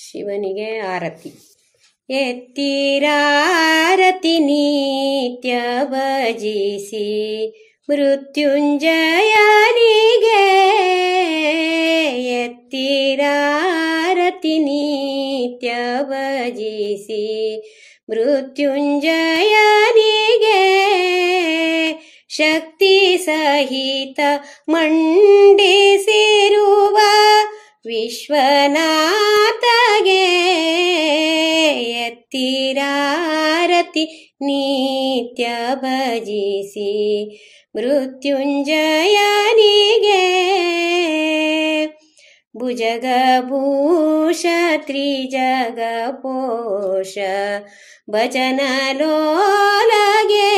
ಶಿವನಿಗೆ ಆರತಿ ಎತ್ತಿರಾರತಿ ನಿತ್ಯ ಭಜಿಸಿ ಮೃತ್ಯುಂಜಯನಿಗೆ ಎತ್ತಿರಾರತಿ ನಿತ್ಯ ಭಜಿಸಿ ಮೃತ್ಯುಂಜಯನಿಗೆ ಶಕ್ತಿ ಸಹಿತ ಮಂಡಿಸಿರುವ ವಿಶ್ವನಾಥಗೆ ಎತ್ತಿರಾರತಿ ನಿತ್ಯ ಭಜಿಸಿ ಮೃತ್ಯುಂಜಯನಿಗೆ ಭುಜಗಭೂಷ ತ್ರಿಜಗಪೋಷ ಭಜನಲೋಲಗೆ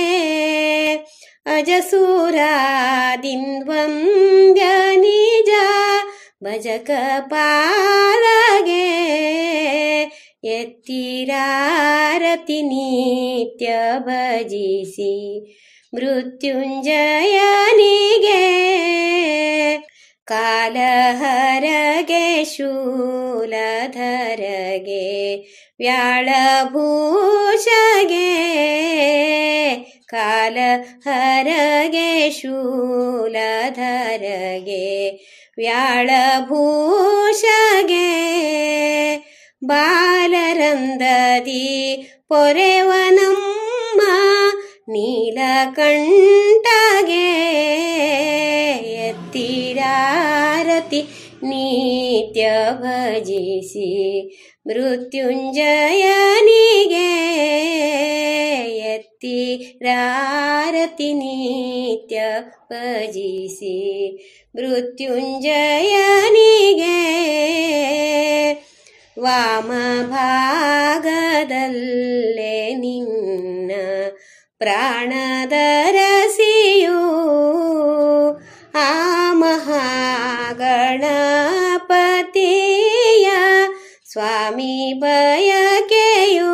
ಅಜಸೂರಾದಿಂದ್ವಂದ್ಯ ನಿಜ ಭಜಕ ಪಾಲಗೆ ಎತ್ತಿರಾರತಿ ನಿತ್ಯ ಭಜಿಸಿ ಮೃತ್ಯುಂಜಯನಿಗೆ ಕಾಲಹರಗೆ ಶೂಲಧರಗೆ ವ್ಯಾಳಭೂಷಗೆ ಕಾಲಹರಗೆ ಶೂಲಧರಗೆ ವ್ಯಾಳಭೂಷಗೆ ಬಾಲರಂದದಿ ಪೊರೆವನಮ್ಮ ನೀಲಕಂಠಗೆ ಎತ್ತಿರಾರತಿ ನಿತ್ಯ ಭಜಿಸಿ ಮೃತ್ಯುಂಜಯನಿಗೆ ಎತ್ತಿರಾರತಿ ನಿತ್ಯ ಭಜಿಸಿ ಮೃತ್ಯುಂಜಯನಿಗೆ ವಾಮ ಭಾಗದಲ್ಲೇ ನಿನ್ನ ಪ್ರಾಣದರಸಿಯು ಆ ಮಹಾಗಣಪತಿಯ ಸ್ವಾಮಿ ಬಯಕೆಯು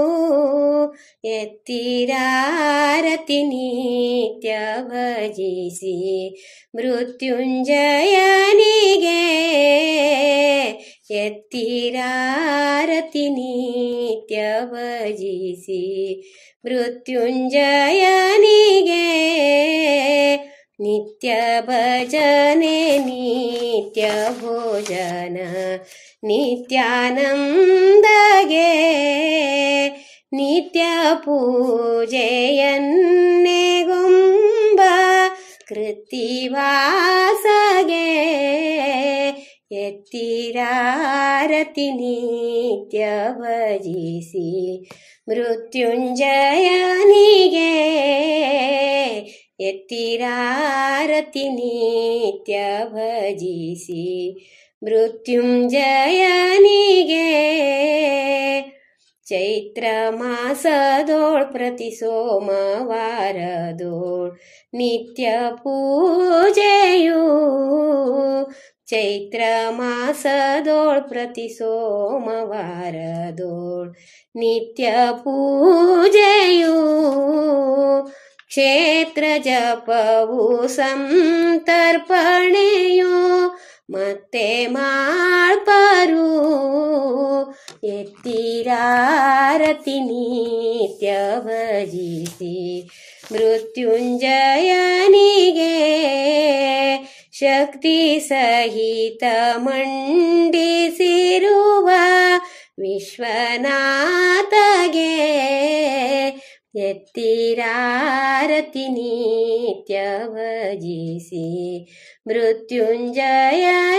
ಎತ್ತಿರಾರತಿ ನಿತ್ಯ ಭಜಿಸಿ ಮೃತ್ಯುಂಜಯನಿಗೆ ಎತ್ತಿರಾರತಿ ನಿತ್ಯ ಭಜಿಸಿ ಮೃತ್ಯುಂಜಯನಿಗೆ ನಿತ್ಯ ಭಜನೆ ನಿತ್ಯ ಭೋಜನ ನಿತ್ಯಾನಂದಗೆ ನಿತ್ಯ ಪೂಜೆಯನ್ನೆಗೊಂಬ ಕೃತಿವಾಸಗೆ ಎತ್ತಿರಾರತಿ ನಿತ್ಯ ಭಜಿಸಿ ಮೃತ್ಯುಂಜಯನಿಗೆ ಎತ್ತಿರಾರತಿ ನಿತ್ಯ ಭಜಿಸಿ ಮೃತ್ಯುಂಜಯನಿಗೆ ಚೈತ್ರ ಮಾಸದೋಳ್ ಪ್ರತಿ ಸೋಮವಾರದೋಳ್ ನಿತ್ಯ ಪೂಜೆಯು ಚೈತ್ರ ಮಾಸದೋಳ್ ಪ್ರತಿ ಸೋಮವಾರದೋಳ್ ನಿತ್ಯ ಪೂಜೆಯು ಕ್ಷೇತ್ರ ಜಪವು ಸಂತರ್ಪಣೆಯು ಮತ್ತೆ ಮಾಡ್ಪರು ಎತ್ತಿರಾರತಿ ನಿತ್ಯ ಭಜಿಸಿ ಮೃತ್ಯುಂಜಯನಿಗೆ ಶಕ್ತಿ ಸಹಿತ ಮಂಡಿಸಿರುವ ವಿಶ್ವನಾಥಗೆ ಎತ್ತಿರಾರತಿ ನಿತ್ಯ ಭಜಿಸಿ ಮೃತ್ಯುಂಜಯನಿಗೆ